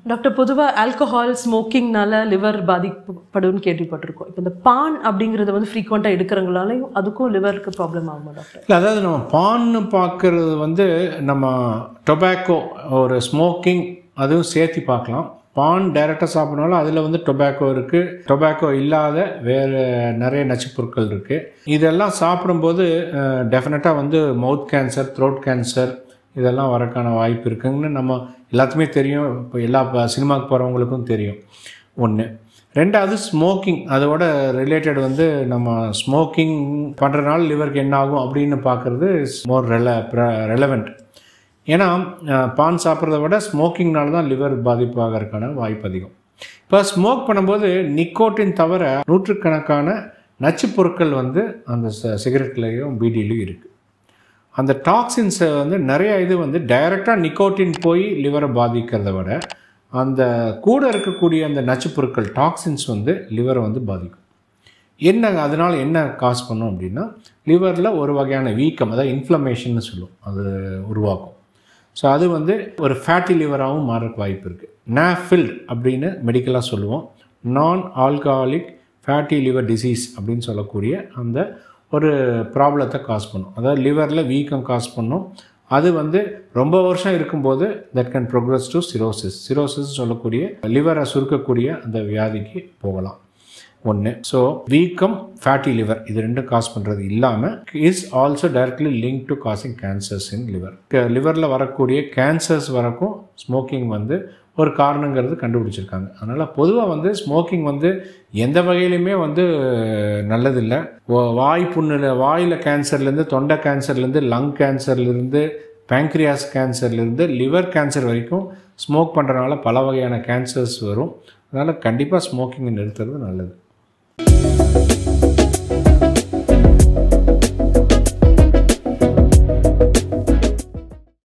doctor பொதுவாக alcohol ஸ்மோக்கிங்னால liver பாதிப்படும்னு கேள்விப்பட்டிருக்கோம் இப்போ இந்த பான் அப்படிங்கிறத வந்து ஃப்ரீக்வெண்ட்டாக எடுக்கிறவங்களாலையும் அதுக்கும் லிவருக்கு ப்ராப்ளம் ஆகுமா டாக்டர் இல்லை அதாவது நம்ம பான்னு பார்க்குறது வந்து நம்ம டொபாக்கோ ஒரு ஸ்மோக்கிங் அதுவும் சேர்த்து பார்க்கலாம் பான் டைரெக்டாக சாப்பிட்றனால அதில் வந்து டொபாக்கோ இருக்குது டொபாக்கோ இல்லாத வேறு நிறைய நச்சுப் பொருட்கள் இருக்குது இதெல்லாம் சாப்பிடும்போது டெஃபினட்டாக வந்து மவுத் கேன்சர் த்ரோட் கேன்சர் இதெல்லாம் வரக்கான வாய்ப்பு இருக்குங்கன்னு நம்ம எல்லாத்துக்குமே தெரியும் இப்போ எல்லா ப- சினிமாவுக்கு போகிறவங்களுக்கும் தெரியும் ஒன்று ரெண்டாவது ஸ்மோக்கிங் அதோட ரிலேட்டட் வந்து நம்ம ஸ்மோக்கிங் பண்ணுறதுனால லிவருக்கு என்ன ஆகும் அப்படின்னு பார்க்குறது மோர் ரெல ரெலவெண்ட் ஏன்னா அஹ், பான் சாப்பிட்றத விட ஸ்மோக்கிங்னால தான் லிவர் பாதிப்பாகிறதுக்கான வாய்ப்பு அதிகம் இப்போ ஸ்மோக் பண்ணும்போது நிக்கோட்டின் தவிர நூற்றுக்கணக்கான நச்சுப் பொருட்கள் வந்து அந்த சிகரெட்லேயும் பீடியிலையும் இருக்குது அந்த டாக்ஸின்ஸை வந்து நிறைய இது வந்து டைரெக்டாக நிக்கோட்டின் போய் லிவரை பாதிக்கிறத விட அந்த கூட இருக்கக்கூடிய அந்த நச்சுப் பொருட்கள் டாக்ஸின்ஸ் வந்து லிவரை வந்து பாதிக்கும் என்ன அதனால் என்ன காஸ் பண்ணும் அப்படின்னா லிவரில் ஒரு வகையான வீக்கம் அதாவது இன்ஃப்ளமேஷன்னு சொல்லுவோம் அது உருவாக்கும் ஸோ அது வந்து ஒரு ஃபேட்டி லிவராகவும் மாறக்கு வாய்ப்பு இருக்குது நாஃபில்ட் அப்படின்னு மெடிக்கலாக சொல்லுவோம் நான் ஆல்கஹாலிக் ஃபேட்டி லிவர் டிசீஸ் அப்படின்னு சொல்லக்கூடிய அந்த ஒரு ப்ராப்ளத்தை காஸ் பண்ணும் அதாவது லிவரில் வீக்கம் காஸ் பண்ணும் அது வந்து ரொம்ப வருஷம் இருக்கும்போது that can progress to cirrhosis cirrhosis சொல்லக்கூடிய லிவரை சுருக்கக்கூடிய அந்த வியாதிக்கு போகலாம் ஒன்று ஸோ வீக்கம் ஃபேட்டி லிவர் இது ரெண்டும் காஸ் பண்ணுறது இல்லாமல் is also directly link to causing cancers in liver லிவரில் வரக்கூடிய கேன்சர்ஸ் வரக்கும் ஸ்மோக்கிங் வந்து ஒரு காரணங்கிறது கண்டுபிடிச்சிருக்காங்க அதனால் பொதுவாக வந்து ஸ்மோக்கிங் வந்து எந்த வகையிலுமே வந்து நல்லதில்லை வா- வாய் புண்ணில் வாயில் கேன்சர்லேருந்து தொண்டை கேன்சர்லேருந்து லங் கேன்சர்லேருந்து பேங்க்ரியாஸ் கேன்சர்லேருந்து லிவர் கேன்சர் வரைக்கும் ஸ்மோக் பண்ணுறதுனால பல வகையான கேன்சர்ஸ் வரும் அதனால் கண்டிப்பாக ஸ்மோக்கிங்கை நிறுத்துறது நல்லது